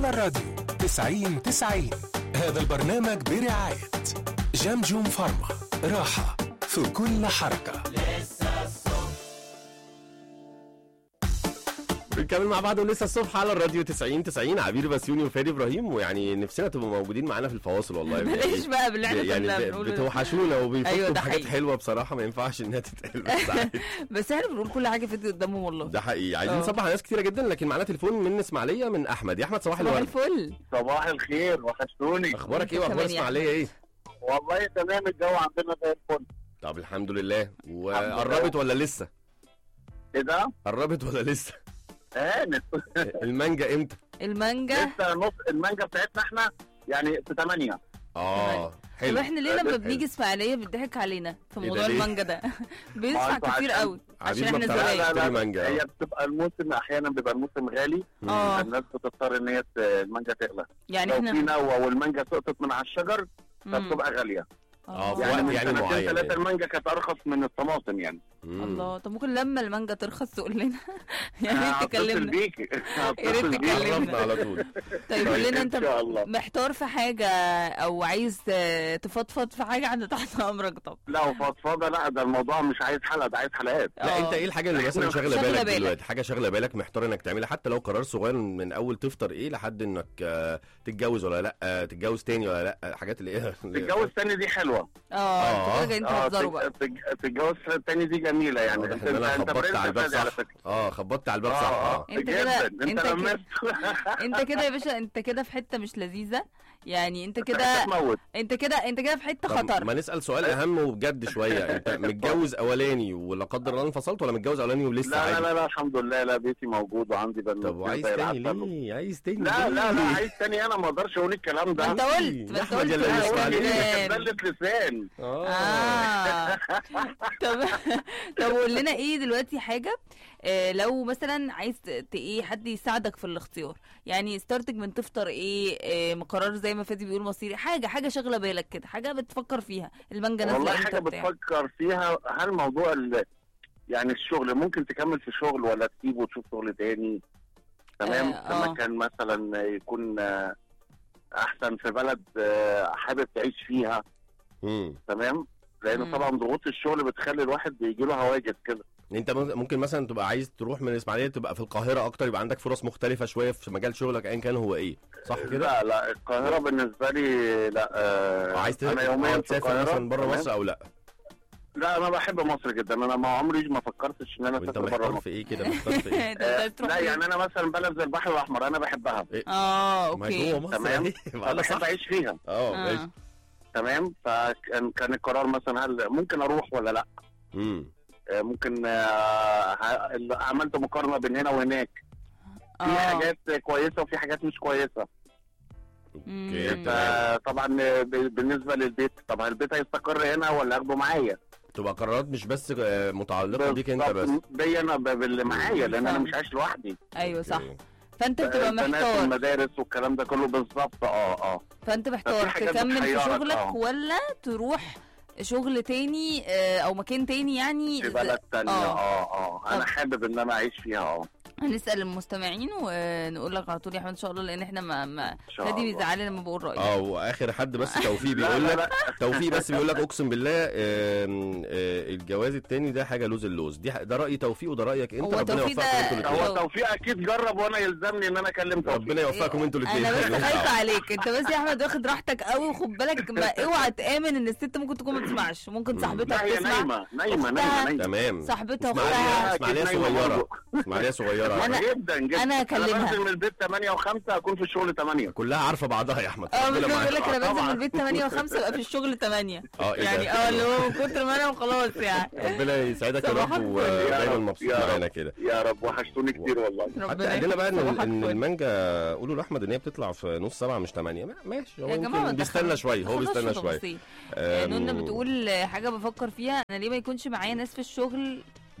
على الراديو 90 90 هذا البرنامج برعاية جمجم فارما راحة في كل حركة بنكمل مع بعض ولسه الصبح على الراديو 90 90 عبير بسيوني وفادي ابراهيم ويعني نفسنا تبقوا موجودين معانا في الفواصل والله بلاش بقى باللي احنا يعني كنا ب- بنقوله ده. بتوحشونا وبيفكروا أيوة، ده بحاجات حقيقي. حلوه بصراحه ما ينفعش انها تتقال بس عادي. بس احنا بنقول كل حاجه فاتت قدامهم والله ده حقيقي عايزين آه. نصبح على ناس كتيره جدا لكن معانا تليفون من اسماعيليه من احمد يا احمد صباح صباح الورد الفل صباح الخير وحشتوني اخبارك ايه وأنت واخبار كمان يا اسماعيليه ايه والله تمام الجو عندنا زي الفل طب الحمد لله لله. وقربت ولا لسه ايه ده؟ قربت ولا لسه هانت المانجا امتى المانجا لسه نص المانجا بتاعتنا احنا يعني في 8 اه طب حلو احنا ليه لما حلو. بنيجي اسماعيليه بيضحك علينا في إيه ده موضوع ليه؟ المانجا ده بندفع ما أنتوا كتير عشان- قوي عشان عبيد ما احنا بتعرفش زباين تشتري مانجا هي آه. بتبقى الموسم احيانا بيبقى الموسم غالي اه الناس بتضطر ان هي ت- المانجا تغلى يعني لو في احنا نوى والمانجا سقطت من على الشجر مم. فبتبقى غاليه آه، في آه. وقت يعني من يعني سنتين معين ثلاثه يعني. المانجا كانت ارخص من الطماطم يعني مم. الله طب ممكن لما المانجا ترخص تقول لنا يا ريت هتصل تكلمنا بيكي يا ريت هتصل بيكي. تكلمنا. عرفنا على طول طيب قول لنا انت ان شاء الله محتار في حاجه او عايز آه، تفضفض في حاجه انا تحت امرك طب لا وفضفاضه لا ده الموضوع مش عايز حلقه ده عايز حلقات لا آه. انت ايه الحاجه اللي مثلا إحنا شاغله شاغلة بالك بالك. دلوقتي حاجه شاغله بالك محتار انك تعملها حتى لو قرار صغير من اول تفطر ايه لحد انك آه، تتجوز ولا لا آه، تتجوز تاني ولا لا حاجات اللي ايه اللي- الجو الثاني دي حلوه اه آه. انتوا كده جايين اه تهزروا بقى تج- تج- تتجوز الثاني دي جميله يعني واضح انت ان انا انت خبطت برنس على الباب فادي على صح فكره اه خبطت على الباب صح اه اه اه انت جدا كده- انت انت كده- لمست انت كده يا باشا انت كده في حته مش لذيذه يعني انت كده هتموت انت كده انت كده في حته طب خطر ما نسال سؤال اهم وبجد شويه انت متجوز اولاني ولا قدر الله انفصلت ولا متجوز اولاني ولسه لا لا عادي لا لا الحمد لله لا بيتي موجود وعندي بنوت طب وعايز زي تاني العسل. ليه عايز تاني لا لا ليه؟ لا عايز تاني انا ما اقدرش اقول الكلام ما ده انت قلت ما يا انت أحمد قلت يا اللي في مش الأول عليك. كده. كانت بلة لسان اه طب طب قول لنا ايه دلوقتي حاجه اه لو مثلا عايز ت- ت- ايه حد يساعدك في الاختيار يعني ستارتنج من تفطر ايه اه قرار زي ما فادي بيقول مصيري حاجه حاجه شاغله بالك كده حاجه بتفكر فيها المانجا والله نازله حاجه امتى بتاع بتفكر فيها هل موضوع ال... يعني الشغل ممكن تكمل في شغل ولا تسيبه وتشوف شغل تاني تمام آه، آه. لما كان مثلا يكون آه، احسن في بلد آه، حابب تعيش فيها مم. تمام لان مم. طبعا ضغوط الشغل بتخلي الواحد بيجي له هواجس كده انت ممكن ممكن مثلا تبقى عايز تروح من الاسماعيليه تبقى في القاهره اكتر يبقى عندك فرص مختلفه شويه في مجال شغلك ايا كان هو ايه صح كده لا لا القاهره بالنسبه لي لا آه عايز انا تسافر يوميا آه، في تسافر القاهره مثلا بره تمام؟ مصر او لا لا انا بحب مصر جدا انا ما عمري ما فكرتش ان انا وانت اسافر بره محتار مصر في ايه كده محتار في ايه انت عايز تروح لا فين؟ يعني انا مثلا بلد زي البحر الاحمر انا بحبها اه ما هي جوه اوكي مصر تمام. اهي. ما انا بحب صح اعيش فيها اه ماشي اه تمام فكان كان القرار مثلا هل ممكن اروح ولا لا امم آه، ممكن آه، ه- عملت مقارنه بين هنا وهناك في اه حاجات كويسه وفي حاجات مش كويسه اوكي مم. تمام فطبعا ب- بالنسبه للبيت طب هل البيت هيستقر هنا ولا اخده معايا تبقى قرارات مش بس آه، متعلقه بيك انت بس بالظبط بيا انا ب- باللي معايا لان انا فاهم. مش عايش لوحدي ايوه صح أوكي. فانت بتبقى البنات محتار والمدارس والكلام ده كله بالظبط اه اه فانت محتار حاجات تكمل في بتحيرك، شغلك اه. ولا تروح شغل تاني آه، او مكان تاني يعني في بلد تانية اه. اه اه انا طب. حابب ان انا اعيش فيها اه هنسال المستمعين ونقول لك على طول يا احمد ان شاء الله لان احنا ما, ما ان شاء فادي الله بيزعلني لما بقول رايي اه واخر حد بس توفيق لا بيقول لا لك لا توفيق بس بيقول لك اقسم بالله آم، آه، الجواز التاني ده حاجه لوز اللوز دي ح- ده راي توفيق وده رايك انت هو ربنا توفيق يوفقكم ده- انتوا الاثنين هو توفيق اكيد جرب وانا يلزمني ان انا اكلم توفيق ربنا يوفقكم انتوا الاثنين انا بس خايفه عليك انت بس يا احمد واخد راحتك قوي وخد بالك ما اوعى تامن ان الست ممكن تكون ما بتسمعش ممكن مم. صاحبتك لا هي تسمع نايمه نايمه نايمه أختها. نايمه تمام صاحبتها اسماعيليه اختها أكيد اسماعيليه نايمة صغيره برضه. اسماعيليه صغيره أنا- جدا جدا أنا هكلمها. انا بنزل من البيت 8 و5 اكون في الشغل 8 كلها عارفه بعضها يا احمد اه مش ربنا معاك. بقول لك انا بنزل من طبعا. البيت 8 و5 ابقى في الشغل 8 اه إيه ده؟ يعني اه اللي هو من كتر ما انا وخلاص يعني ربنا يسعدك يا صباح رب الفل. ودايما يا رب، مبسوط يا رب. معانا كده يا رب وحشتوني كتير والله حتى ربنا قال لنا بقى ان يخليك. ان صباح المانجا قولوا لاحمد ان هي بتطلع في نص سبعه مش ثمانيه ماشي هو يا جماعه ما يمكن بيستنى تدخلوش- شويه هو ما تدخلوش بيستنى في شويه تفاصيل. أم، نونا بتقول حاجه بفكر فيها انا ليه ما يكونش معايا ناس في الشغل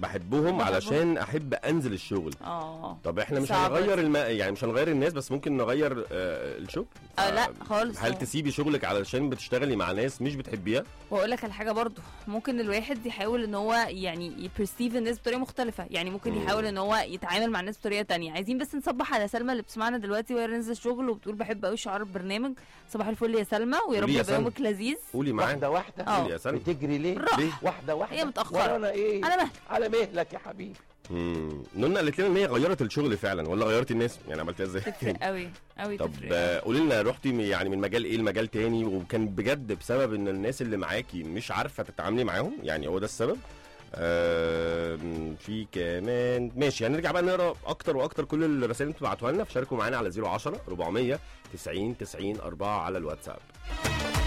بحبهم بحبهم. علشان احب انزل الشغل اه طب احنا مش صعبة هنغير دي. الم... يعني مش هنغير الناس بس ممكن نغير آه الشغل آه، لا، ف- خالص. هل تسيبي شغلك علشان بتشتغلي مع ناس مش بتحبيها واقول لك على حاجه برضو ممكن الواحد يحاول ان هو يعني يبرسيف الناس بطريقه مختلفه يعني ممكن مم. يحاول ان هو يتعامل مع الناس بطريقه تانية عايزين بس نصبح على سلمى اللي بتسمعنا دلوقتي وهي نازله الشغل وبتقول بحب قوي شعار البرنامج صباح الفل يا سلمى ويا رب قولي يا يبقى سلمى. يومك لذيذ قولي معانا واحده واحده اه. قولي يا سلمى بتجري ليه؟ بالراحة. ليه؟ واحده واحده هي متأخرة. ورانا ايه؟ على مهلك على مهلك يا حبيبي مم. نونا قالت لنا ان هي غيرت الشغل فعلا ولا غيرتي الناس يعني عملتيها ازاي تفرق قوي قوي طب تفرق آه، قولي لنا رحتي م- يعني من مجال ايه لمجال تاني وكان بجد بسبب ان الناس اللي معاكي مش عارفه تتعاملي معاهم يعني هو ده السبب آه في كمان ماشي هنرجع بقى نقرا اكتر واكتر كل الرسائل اللي انتوا بعتوها لنا فشاركوا معانا على 010 400 90 90 4 على الواتساب